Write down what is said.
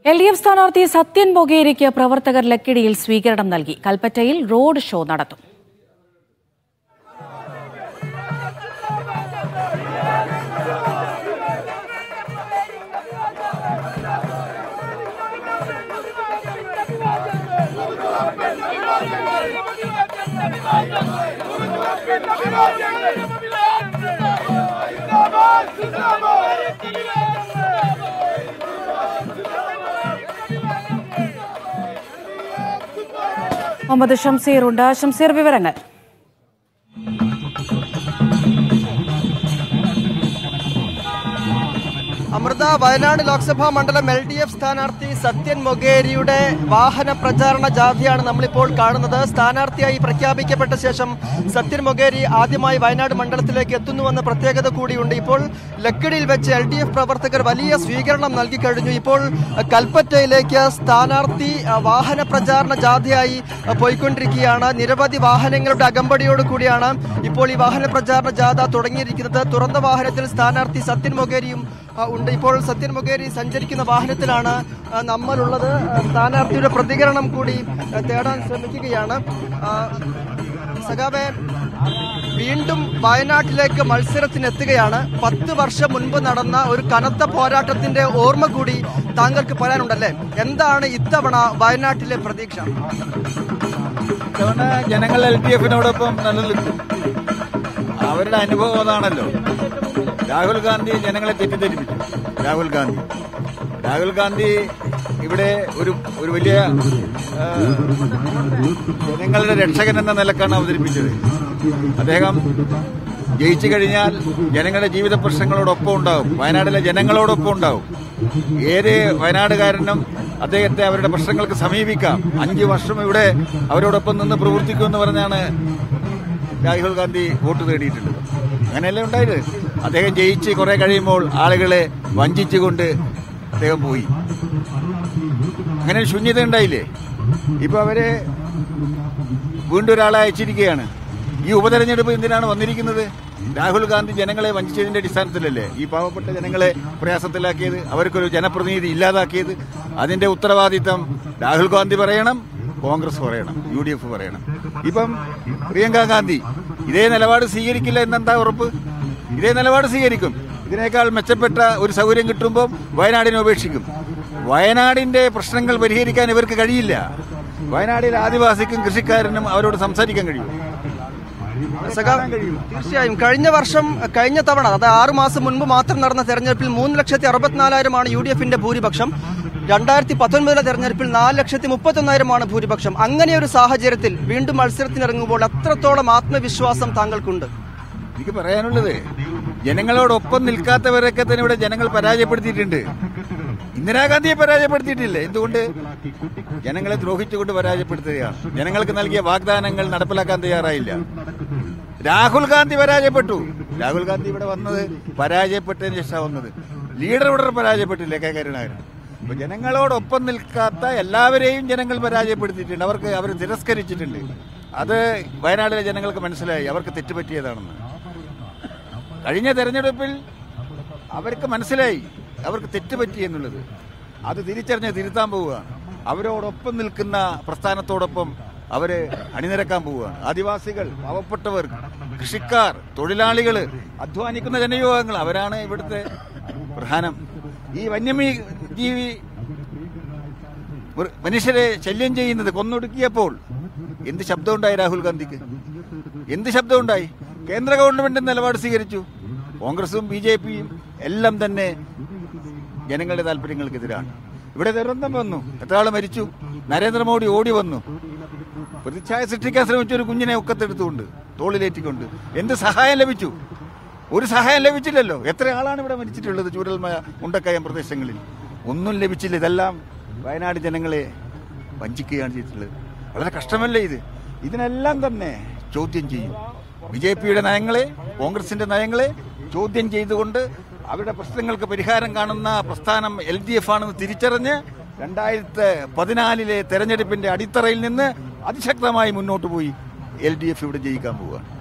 L D F സ്ഥാനാർത്ഥി സത്യൻ മൊകേരിക്ക് പ്രവർത്തകർ ലക്കിടിയിൽ സ്വീകരണം നൽകി കൽപ്പറ്റയിൽ റോഡ് ഷോ നടത്തും മുഹമ്മദ് ഷംസീർ ഉണ്ട് ഷംസീർ വിവരങ്ങൾ അമൃത വയനാട് ലോക്സഭാ മണ്ഡലം എൽ ഡി എഫ് സ്ഥാനാർത്ഥി സത്യൻ മൊഗേരിയുടെ വാഹന പ്രചാരണ ജാഥയാണ് നമ്മളിപ്പോൾ കാണുന്നത് സ്ഥാനാർത്ഥിയായി പ്രഖ്യാപിക്കപ്പെട്ട ശേഷം സത്യൻ മൊഗേരി ആദ്യമായി വയനാട് മണ്ഡലത്തിലേക്ക് എത്തുന്നുവെന്ന പ്രത്യേകത കൂടിയുണ്ട് ഇപ്പോൾ ലക്കിടിയിൽ വെച്ച് എൽ ഡി എഫ് പ്രവർത്തകർ വലിയ സ്വീകരണം നൽകി കഴിഞ്ഞു ഇപ്പോൾ കൽപ്പറ്റയിലേക്ക് സ്ഥാനാർത്ഥി അഹ്, വാഹന പ്രചാരണ ജാഥയായി അഹ്, പോയിക്കൊണ്ടിരിക്കുകയാണ് നിരവധി വാഹനങ്ങളുടെ അകമ്പടിയോട് കൂടിയാണ് ഇപ്പോൾ ഈ വാഹന പ്രചാരണ ജാഥ തുടങ്ങിയിരിക്കുന്നത് തുറന്ന വാഹനത്തിൽ സ്ഥാനാർത്ഥി സത്യൻ മൊഗേരിയും ആ, ഉണ്ട് ഇപ്പോൾ സത്യൻ മൊഗേരി സഞ്ചരിക്കുന്ന വാഹനത്തിലാണ് ആ, നമ്മളുള്ളത് ആ, സ്ഥാനാർത്ഥിയുടെ പ്രതികരണം കൂടി ആ, തേടാൻ ശ്രമിക്കുകയാണ് ആ, സഖാവെ വീണ്ടും വയനാട്ടിലേക്ക് മത്സരത്തിനെത്തുകയാണ് പത്ത് വർഷം മുൻപ് നടന്ന ഒരു കനത്ത പോരാട്ടത്തിന്റെ ഓർമ്മ കൂടി താങ്കൾക്ക് പറയാനുണ്ടല്ലേ എന്താണ് ഇത്തവണ വയനാട്ടിലെ പ്രതീക്ഷ ഇത്തവണ ജനങ്ങൾ എൽ ഡി എഫിനോടൊപ്പം നിലനിൽക്കും അവരുടെ അനുഭവം അതാണല്ലോ രാഹുൽ ഗാന്ധി ജനങ്ങളെ തെറ്റിദ്ധരിപ്പിച്ചു രാഹുൽ ഗാന്ധി രാഹുൽ ഗാന്ധി ഇവിടെ ഒരു ഒരു വലിയ ആ, ജനങ്ങളുടെ രക്ഷകൻ എന്ന നിലക്കാണ് അവതരിപ്പിച്ചത് അദ്ദേഹം ജയിച്ചു കഴിഞ്ഞാൽ ജനങ്ങളുടെ ജീവിത പ്രശ്നങ്ങളോടൊപ്പം ഉണ്ടാവും വയനാട്ടിലെ ജനങ്ങളോടൊപ്പം ഉണ്ടാവും ഏത് വയനാടുകാരനും അദ്ദേഹത്തെ അവരുടെ പ്രശ്നങ്ങൾക്ക് സമീപിക്കാം അഞ്ചു വർഷം ഇവിടെ അവരോടൊപ്പം നിന്ന് പ്രവർത്തിക്കുമെന്ന് പറഞ്ഞാണ് രാഹുൽ ഗാന്ധി വോട്ട് നേടിയിട്ടുള്ളത് അങ്ങനെയല്ലേ ഉണ്ടായത് അദ്ദേഹം ജയിച്ച് കുറെ കഴിയുമ്പോൾ ആളുകളെ വഞ്ചിച്ചുകൊണ്ട് അദ്ദേഹം പോയി അങ്ങനെ ഒരു ശൂന്യത ഉണ്ടായില്ലേ ഇപ്പൊ അവര് വീണ്ടും ഒരാളെ അയച്ചിരിക്കുകയാണ് ഈ ഉപതെരഞ്ഞെടുപ്പ് എന്തിനാണ് വന്നിരിക്കുന്നത് രാഹുൽ ഗാന്ധി ജനങ്ങളെ വഞ്ചിച്ചതിന്റെ അടിസ്ഥാനത്തിലല്ലേ ഈ പാവപ്പെട്ട ജനങ്ങളെ പ്രയാസത്തിലാക്കിയത് അവർക്കൊരു ജനപ്രതിനിധി ഇല്ലാതാക്കിയത് അതിന്റെ ഉത്തരവാദിത്തം രാഹുൽ ഗാന്ധി പറയണം കോൺഗ്രസ് പറയണം യു ഡി എഫ് പറയണം ഇപ്പം പ്രിയങ്ക ഗാന്ധി ഇതേ നിലപാട് സ്വീകരിക്കില്ല എന്നെന്താ ഉറപ്പ് ഇതേ നിലപാട് സ്വീകരിക്കും ഇതിനേക്കാൾ മെച്ചപ്പെട്ട ഒരു സൗകര്യം കിട്ടുമ്പോൾ വയനാടിനെ ഉപേക്ഷിക്കും വയനാടിന്റെ പ്രശ്നങ്ങൾ പരിഹരിക്കാൻ ഇവർക്ക് കഴിയില്ല വയനാടിലെ ആദിവാസിക്കും കൃഷിക്കാരനും അവരോട് സംസാരിക്കാൻ കഴിയും സഖാ തീർച്ചയായും കഴിഞ്ഞ വർഷം കഴിഞ്ഞ തവണ അതായത് ആറു മാസം മുൻപ് മാത്രം നടന്ന തെരഞ്ഞെടുപ്പിൽ മൂന്ന് ലക്ഷത്തി അറുപത്തിനാലായിരമാണ് യു ഡി എഫിന്റെ ഭൂരിപക്ഷം രണ്ടായിരത്തി പത്തൊൻപതിലെ തെരഞ്ഞെടുപ്പിൽ നാല് ലക്ഷത്തി മുപ്പത്തൊന്നായിരമാണ് ഭൂരിപക്ഷം അങ്ങനെ ഒരു സാഹചര്യത്തിൽ വീണ്ടും മത്സരത്തിനിറങ്ങുമ്പോൾ എത്രത്തോളം ആത്മവിശ്വാസം താങ്കൾക്കുണ്ട് എനിക്ക് പറയാനുള്ളത് ജനങ്ങളോടൊപ്പം നിൽക്കാത്തവരൊക്കെ തന്നെ ഇവിടെ ജനങ്ങൾ പരാജയപ്പെടുത്തിയിട്ടുണ്ട് ഇന്ദിരാഗാന്ധിയെ പരാജയപ്പെടുത്തിയിട്ടില്ല എന്തുകൊണ്ട് ജനങ്ങളെ ദ്രോഹിച്ചുകൊണ്ട് പരാജയപ്പെടുത്തുകയാണ് ജനങ്ങൾക്ക് നൽകിയ വാഗ്ദാനങ്ങൾ നടപ്പിലാക്കാൻ തയ്യാറായില്ല രാഹുൽ ഗാന്ധി പരാജയപ്പെട്ടു രാഹുൽ ഗാന്ധി ഇവിടെ വന്നത് പരാജയപ്പെട്ടതിന് ശേഷം വന്നത് ലീഡർ ഇവിടെ പരാജയപ്പെട്ടില്ല കെ കരുണാകരൻ അപ്പൊ ജനങ്ങളോടൊപ്പം നിൽക്കാത്ത എല്ലാവരെയും ജനങ്ങൾ പരാജയപ്പെടുത്തിയിട്ടുണ്ട് അവർക്ക് അവർ തിരസ്കരിച്ചിട്ടുണ്ട് അത് വയനാട്ടിലെ ജനങ്ങൾക്ക് മനസ്സിലായി അവർക്ക് തെറ്റുപറ്റിയതാണെന്ന് കഴിഞ്ഞ തെരഞ്ഞെടുപ്പിൽ അവർക്ക് മനസ്സിലായി അവർക്ക് തെറ്റുപറ്റി എന്നുള്ളത് അത് തിരിച്ചറിഞ്ഞ് തിരുത്താൻ പോവുകയാണ് അവരോടൊപ്പം നിൽക്കുന്ന പ്രസ്ഥാനത്തോടൊപ്പം അവര് അണിനിരക്കാൻ പോവുകയാണ് ആദിവാസികൾ പാവപ്പെട്ടവർ കൃഷിക്കാർ തൊഴിലാളികൾ അധ്വാനിക്കുന്ന ജനവിഭാഗങ്ങൾ അവരാണ് ഇവിടുത്തെ പ്രധാനം ഈ വന്യമീ ജീവി മൃ- മനുഷ്യരെ ശല്യം ചെയ്യുന്നത് കൊന്നൊടുക്കിയപ്പോൾ എന്ത് ശബ്ദമുണ്ടായി രാഹുൽ ഗാന്ധിക്ക് എന്ത് ശബ്ദമുണ്ടായി കേന്ദ്ര ഗവൺമെന്റ് നിലപാട് സ്വീകരിച്ചു കോൺഗ്രസും ബി ജെ പിയും എല്ലാം തന്നെ ജനങ്ങളുടെ താല്പര്യങ്ങൾക്കെതിരാണ് ഇവിടെ ദുരന്തം വന്നു എത്ര ആൾ മരിച്ചു നരേന്ദ്രമോദി ഓടി വന്നു പ്രതിച്ഛായ സൃഷ്ടിക്കാൻ ശ്രമിച്ച ഒരു കുഞ്ഞിനെ ഒക്കത്തെടുത്തുകൊണ്ട് തോളിലേറ്റിക്കൊണ്ട് എന്ത് സഹായം ലഭിച്ചു ഒരു സഹായം ലഭിച്ചില്ലല്ലോ എത്ര ആളാണ് ഇവിടെ മരിച്ചിട്ടുള്ളത് ചൂരൽമയ ഉണ്ടക്കയം പ്രദേശങ്ങളിൽ ഒന്നും ലഭിച്ചില്ല ഇതെല്ലാം വയനാട് ജനങ്ങളെ വഞ്ചിക്കുകയാണ് ചെയ്തിട്ടുള്ളത് വളരെ കഷ്ടമല്ലേ ഇത് ഇതിനെല്ലാം തന്നെ ചോദ്യം ചെയ്യും ബി ജെ പിയുടെ നയങ്ങളെ കോൺഗ്രസിന്റെ നയങ്ങളെ ചോദ്യം ചെയ്തുകൊണ്ട് അവരുടെ പ്രശ്നങ്ങൾക്ക് പരിഹാരം കാണുന്ന പ്രസ്ഥാനം എൽ ഡി എഫ് ആണെന്ന് തിരിച്ചറിഞ്ഞ് രണ്ടായിരത്തി പതിനാലിലെ തെരഞ്ഞെടുപ്പിന്റെ അടിത്തറയിൽ നിന്ന് അതിശക്തമായി മുന്നോട്ട് പോയി എൽ ഡി എഫ് ഇവിടെ ജയിക്കാൻ പോവുകയാണ്